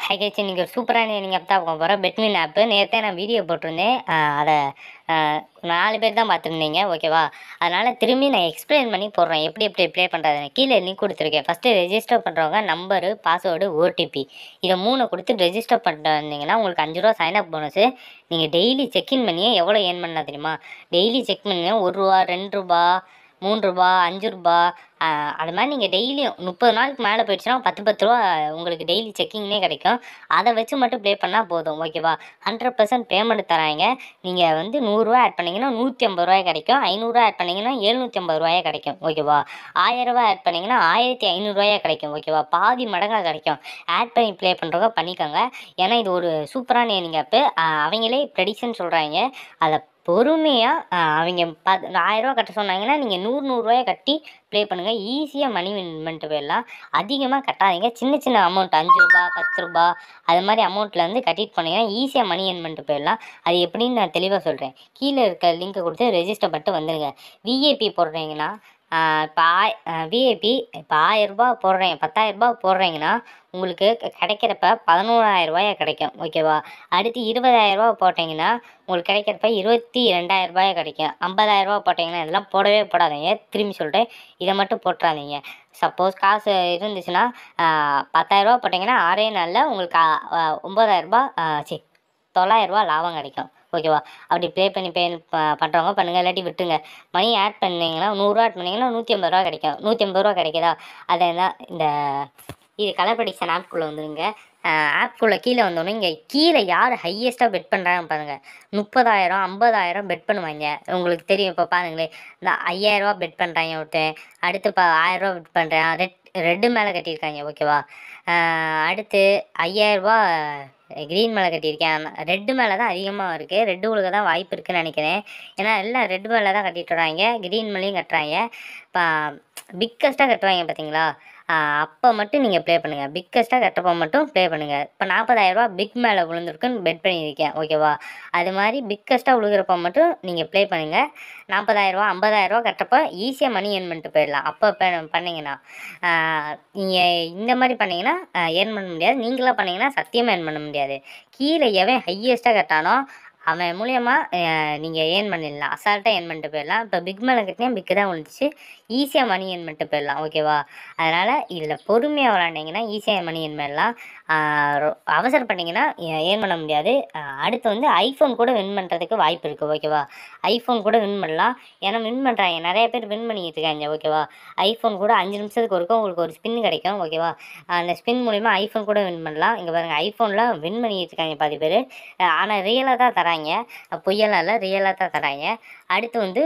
ஹேகேச் நீங்கள் ஒரு சூப்பரான நீங்கள் ஆப் தான் பார்க்க போகிறோம் பெட்மின் ஆப்பு நேற்றே நான் வீடியோ போட்டிருந்தேன் ஆஹ் அதை ஆஹ் நாலு பேர் தான் பார்த்துருந்தீங்க ஓகேவா அதனால் திரும்பி நான் எக்ஸ்பிளைன் பண்ணி போடுறேன் எப்படி எப்படி ப்ளே பண்ணுறதுன்னு கீழே லிங்க் கொடுத்துருக்கேன் ஃபஸ்ட்டு ரெஜிஸ்டர் பண்ணுறவங்க நம்பரு பாஸ்வேர்டு ஓடிபி இதை மூணு கொடுத்து ரெஜிஸ்டர் பண்ணிட்டு வந்தீங்கன்னா உங்களுக்கு அஞ்சு ரூபா சைன் அப் போனஸு நீங்கள் டெய்லி செக்இன் பண்ணியே எவ்வளோ ஏர்ன் பண்ணலாம் தெரியுமா டெய்லி செக் பண்ணி ஒரு ரூபா ரெண்டு ரூபா மூணு ரூபா அஞ்சு ரூபா ஆஹ் அது மாதிரி நீங்கள் டெய்லியும் முப்பது நாளுக்கு மேலே போயிடுச்சுன்னா பத்து பத்து ரூபா உங்களுக்கு டெய்லி செக்கிங்னே கிடைக்கும் அதை வச்சு மட்டும் ப்ளே பண்ணால் போதும் ஓகேவா ஹண்ட்ரட் பர்சன்ட் பேமெண்ட் தராங்க நீங்கள் வந்து நூறுரூவா ஆட் பண்ணிங்கன்னா நூற்றி ஐம்பது ரூபாய் கிடைக்கும் ஐநூறுரூவா ஆட் பண்ணிங்கன்னா எழுநூற்றி ஐம்பது ரூபாயே கிடைக்கும் ஓகேவா ஆயிரரூவா ஆட் பண்ணிங்கன்னா ஆயிரத்தி ஐநூறுரூவாயே கிடைக்கும் ஓகேவா பாதி மடங்காக கிடைக்கும் ஆட் பண்ணி ப்ளே பண்ணுறவங்க பண்ணிக்கோங்க ஏன்னா இது ஒரு சூப்பரான ஏர்னிங் ஆப்பு அவங்களே ப்ரெடிக்ஷன் சொல்கிறாங்க அதை பொறுமையாக அவங்க ப ஆயிரரூவா கட்ட சொன்னாங்கன்னா நீங்கள் நூறு நூறுரூவாயை கட்டி ப்ளே பண்ணுங்கள் ஈஸியாக மணி வின் பண்ணிட்டு போயிடலாம் அதிகமாக கட்டாதீங்க சின்ன சின்ன அமௌண்ட் அஞ்சு ரூபா பத்து ரூபா அது மாதிரி அமௌண்ட்லேருந்து கட்டிட்டு போனீங்கன்னா ஈஸியாக மணி earn பண்ணிட்டு போயிடலாம் அது எப்படின்னு நான் தெளிவாக சொல்கிறேன் கீழே இருக்க லிங்க்கை கொடுத்து ரெஜிஸ்டர் பண்ணிட்டு வந்துடுங்க விஏபி போடுறீங்கன்னா இப்போ ஆய் விஏபி இப்போ ஆயிரரூபா போடுறீங்க பத்தாயிரரூபா போடுறீங்கன்னா உங்களுக்கு க- கிடைக்கிறப்ப பதினோராயிரரூபாயா கிடைக்கும் ஓகேவா அடுத்து இருபதாயிரரூபா போட்டிங்கன்னா உங்களுக்கு கிடைக்கிறப்ப இருபத்தி ரெண்டாயிரரூபாயா கிடைக்கும் ஐம்பதாயிரரூபா போட்டிங்கன்னா இதெல்லாம் போடவே போடாதீங்க திரும்பி சொல்லிட்டு இதை மட்டும் போட்டுறாதீங்க சப்போஸ் காசு இருந்துச்சுன்னா பத்தாயிரரூபா போட்டிங்கன்னா ஆறே நாளில் உங்களுக்கு ஆ- ஆ, ஒம்பதாயிரரூபா சி தொள்ளாயிரரூபா லாபம் கிடைக்கும் ஓகேவா அப்படி ப்ளே பண்ணி பே பண்ணுறவங்க பண்ணுங்கள் இல்லாட்டி விட்டுங்க மணி ஆட் பண்ணீங்கன்னா நூறுரூவா ஆட் பண்ணீங்கன்னா நூற்றி ஐம்பது ரூபா கிடைக்கும் நூற்றி ஐம்பது ரூபா கிடைக்குதா அதை தான் இந்த இது கலர் ப்ரடிக்ஷன் ஆப்குள்ளே வந்துடுங்க ஆப்குள்ளே கீழே வந்தோடனே இங்கே கீழே யார் ஹையஸ்ட்டாக பெட் பண்ணுறாங்க பாருங்கள் முப்பதாயிரம் ஐம்பதாயிரம் பெட் பண்ணுவாங்க உங்களுக்கு தெரியும் இப்போ பாருங்களேன் இந்த ஐயாயிரரூபா பெட் பண்ணுறாங்க ஒருத்தன் அடுத்து இப்போ ஆயிரரூபா பெட் பண்ணுறேன் ரெட் ரெட்டு மேலே கட்டியிருக்காங்க ஓகேவா ஆஹ் அடுத்து ஐயாயிரரூபா க்ரீன் மேலே கட்டியிருக்கேன் ரெட்டு மேலே தான் அதிகமாக இருக்குது ரெட்டு உழுக தான் வாய்ப்பு இருக்குன்னு நினைக்கிறேன் ஏன்னா எல்லாம் ரெட் மேலே தான் கட்டிட்டு வராங்க க்ரீன் மேலேயும் கட்டுறாங்க இப்போ பிக்கஸ்ட்டாக கட்டுவாங்க பார்த்தீங்களா அப்போ மட்டும் நீங்கள் ப்ளே பண்ணுங்கள் பிக்கஸ்ட்டாக கட்டுறப்போ மட்டும் ப்ளே பண்ணுங்கள் இப்போ நாற்பதாயிரரூபா பிக் மேலே விழுந்திருக்குன்னு பெட் பண்ணியிருக்கேன் ஓகேவா அது மாதிரி பிக்கஸ்ட்டாக விழுகிறப்ப மட்டும் நீங்கள் ப்ளே பண்ணுங்கள் நாற்பதாயிரரூவா ஐம்பதாயிரரூவா கட்டுறப்ப ஈஸியாக மணி ஏர்ன் பண்ணிட்டு போயிடலாம் அப்போ ப- பண்ணீங்கன்னா நீங்கள் இந்த மாதிரி பண்ணீங்கன்னா ஏர்ன் பண்ண முடியாது நீங்களாக பண்ணீங்கன்னா சத்தியமாக ஏர்ன் பண்ண முடியாது கீழே எவன் ஹையஸ்ட்டாக கட்டானோ அவன் மூலியமாக நீங்கள் ஏர்ன் பண்ணிடலாம் அசால்ட்டாக ஏர்ன் பண்ணிட்டு போயிடலாம் இப்போ பிக் மேலே கட்டினா பிக்கு தான் விழுந்துச்சு ஈஸியாக மணி ஏர்ன் பண்ணிட்டு போயிடலாம் ஓகேவா அதனால் இதில் பொறுமையாக விளாண்டிங்கன்னா ஈஸியாக மணி ஏர்ன் பண்ணலாம் ஆஹ் ரொ- அவசரப்பட்டீங்கன்னா ஏர்ன் பண்ண முடியாது ஆஹ் அடுத்து வந்து ஐஃபோன் கூட வின் பண்ணுறதுக்கு வாய்ப்பு இருக்குது ஓகேவா ஐஃபோன் கூட வின் பண்ணலாம் ஏன்னா வின் பண்ணுறாங்க நிறைய பேர் வின் பண்ணிக்கிட்டு இருக்காங்க ஓகேவா ஐஃபோன் கூட அஞ்சு நிமிஷத்துக்கு ஒருக்க உங்களுக்கு ஒரு ஸ்பின் கிடைக்கும் ஓகேவா அந்த ஸ்பின் மூலிமா ஐஃபோன் கூட வின் பண்ணலாம் இங்கே பாருங்கள் ஐஃபோனில் வின் பண்ணிக்கிட்டு இருக்காங்க பாதி பேர் ஆனால் ரியலாக தான் தராங்க பொய்யெல்லாம் இல்லை ரியலாக தான் தராங்க அடுத்து வந்து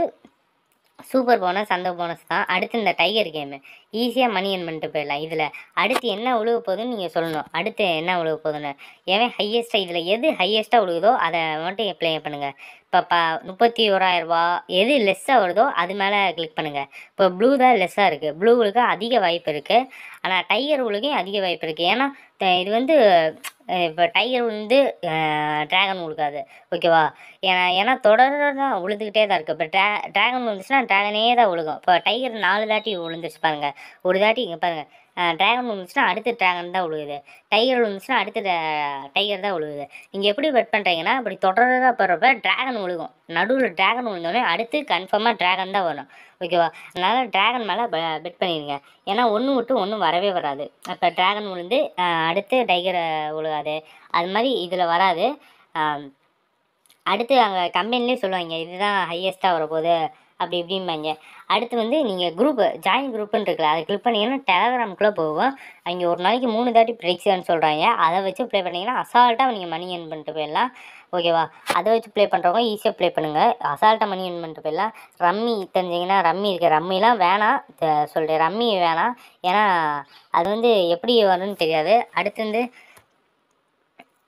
சூப்பர் போனஸ் அந்த போனஸ் தான் அடுத்து இந்த டைகர் கேமு ஈஸியாக மணி earn பண்ணிட்டு போயிடலாம் இதில் அடுத்து என்ன உழுக போகுதுன்னு நீங்கள் சொல்லணும் அடுத்து என்ன உழுக போகுதுன்னு எவன் ஹையஸ்ட்டாக இதில் எது ஹையஸ்ட்டாக உழுகுதோ அதை மட்டும் ப்ளே பண்ணுங்கள் இப்போ ப முப்பத்தி ஓராயிரரூபா எது லெஸ்ஸாக வருதோ அது மேலே கிளிக் பண்ணுங்கள் இப்போ ப்ளூ தான் லெஸ்ஸாக இருக்குது ப்ளூவுக்கு அதிக வாய்ப்பு இருக்குது ஆனால் டைகர் உழுகையும் அதிக வாய்ப்பு இருக்குது ஏன்னா த- இது வந்து இப்போ டைகர் வந்து ட்ராகன் உழுகாது ஓகேவா ஏன்னா ஏன்னா தொடர்ந்து உழுதுகிட்டே தான் இருக்குது இப்போ ட்ரா ட்ராகன் விழுந்துச்சுன்னா ட்ராகனே தான் உழுகும் இப்போ டைகர் நாலு தாட்டி விழுந்துச்சு பாருங்க ஒரு தாட்டி இங்கே பாருங்கள் ட்ராகன் விழுந்துச்சுன்னா அடுத்து ட்ராகன் தான் விழுகுது டைகர் விழுந்துச்சுன்னா அடுத்து டைகர் தான் விழுகுது நீங்கள் எப்படி பெட் பண்ணுறீங்கன்னா இப்படி தொடர்றதா போடுறப்ப ட்ராகன் விழுகும் நடுவில் ட்ராகன் விழுந்தோடனே அடுத்து கன்ஃபார்மாக ட்ராகன் தான் வரும் ஓகேவா அதனால் ட்ராகன் மேலே பெட் பண்ணிடுங்க ஏன்னா ஒன்று விட்டு ஒன்றும் வரவே வராது இப்போ ட்ராகன் விழுந்து அஹ், அடுத்து டைகர் விழுகாது அது மாதிரி இதில் வராது ஆம், அடுத்து அங்கே கம்பெனிலே சொல்லுவாங்க இதுதான் ஹையஸ்ட்டாக வரப்போகுது அப்படி இப்படிம்பாங்க அடுத்து வந்து நீங்கள் குரூப் ஜாயின் குரூப்புன்னு இருக்குல்ல அதை கிளிக் பண்ணிங்கன்னா டெலகிராம்குள்ளே போகும் அங்கே ஒரு நாளைக்கு மூணு தாட்டி ப்ரெடிக்ஷன் சொல்கிறாங்க அதை வச்சு ப்ளே பண்ணிங்கன்னா அசால்ட்டாக நீங்கள் மணி earn பண்ணிட்டு போயிடலாம் ஓகேவா அதை வச்சு ப்ளே பண்ணுறவங்க ஈஸியாக ப்ளே பண்ணுங்கள் அசால்ட்டாக மணி earn பண்ணிட்டு போயிடலாம் ரம்மி தெரிஞ்சிங்கன்னா ரம்மி இருக்குது ரம்மிலாம் வேணாம் த- சொல்கிறேன் ரம்மி வேணாம் ஏன்னா அது வந்து எப்படி வரும்னு தெரியாது அடுத்து வந்து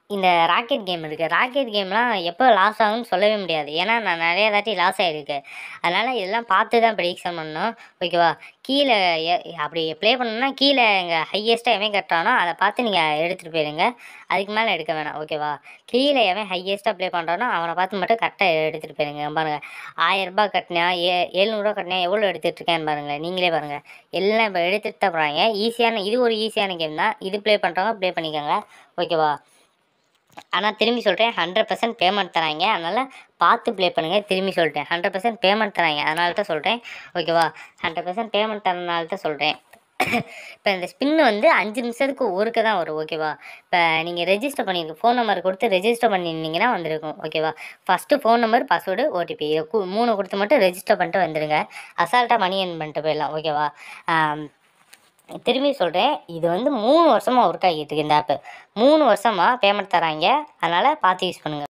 இந்த ராக்கெட் கேம் இருக்குது ராக்கெட் கேம்லாம் எப்போ லாஸ் ஆகும்னு சொல்லவே முடியாது ஏன்னா நான் நிறைய தாட்டி லாஸ் ஆகிருக்கு அதனால் இதெல்லாம் பார்த்து தான் ப்ரெடிக்ஷன் பண்ணணும் ஓகேவா கீழே எ- அப்படி ப்ளே பண்ணணும்னா கீழே எங்கள் ஹையஸ்ட்டாக எவன் கட்டுறானோ அதை பார்த்து நீங்கள் எடுத்துகிட்டு போயிருங்க அதுக்கு மேலே எடுக்க வேணாம் ஓகேவா கீழே எவன் ஹையஸ்ட்டாக ப்ளே பண்ணுறானோ அவனை பார்த்து மட்டும் கரெக்டாக எடுத்துகிட்டு போயிருங்க பாருங்கள் ஆயிரரூபா கட்டினா ஏ எழுநூறுவா கட்டினா எவ்வளோ எடுத்துகிட்டு இருக்கேன்னு பாருங்களேன் நீங்களே பாருங்கள் எல்லாம் இப்போ எடுத்துகிட்டு தான் போகிறாங்க ஈஸியான இது ஒரு ஈஸியான கேம் தான் இது ப்ளே பண்ணுறவங்க ப்ளே பண்ணிக்கோங்க ஓகேவா ஆனால் திரும்பி சொல்கிறேன் ஹண்ட்ரட் பர்சன்ட் பேமெண்ட் தராங்க அதனால் பார்த்து ப்ளே பண்ணுங்கள் திரும்பி சொல்லிட்டேன் ஹண்ட்ரட் பர்சன்ட் பேமெண்ட் தராங்க அதனால தான் சொல்கிறேன் ஓகேவா ஹண்ட்ரட் பர்சன்ட் பேமெண்ட் தரனால தான் சொல்கிறேன் இப்போ இந்த ஸ்பின்னு வந்து அஞ்சு நிமிஷத்துக்கு ஒருக்க தான் வரும் ஓகேவா இப்போ நீங்கள் ரெஜிஸ்டர் பண்ணிருக்கு ஃபோன் நம்பர் கொடுத்து ரெஜிஸ்டர் பண்ணியிருந்தீங்கன்னா வந்திருக்கும் ஓகேவா first phone number password OTP இதை கு- மூணு கொடுத்து மட்டும் ரெஜிஸ்டர் பண்ணிட்டு வந்துடுங்க அசால்ட்டாக மணி என் பண்ணிட்டு போயிடலாம் ஓகேவா ஆம், திரும்பி சொல்கிறேன் இது வந்து மூணு வருஷமாக ஒர்க் ஆகிட்டு இருக்கு இந்த ஆப்பு மூணு வருஷமாக பேமெண்ட் தராங்க அதனால் பார்த்து யூஸ் பண்ணுங்கள்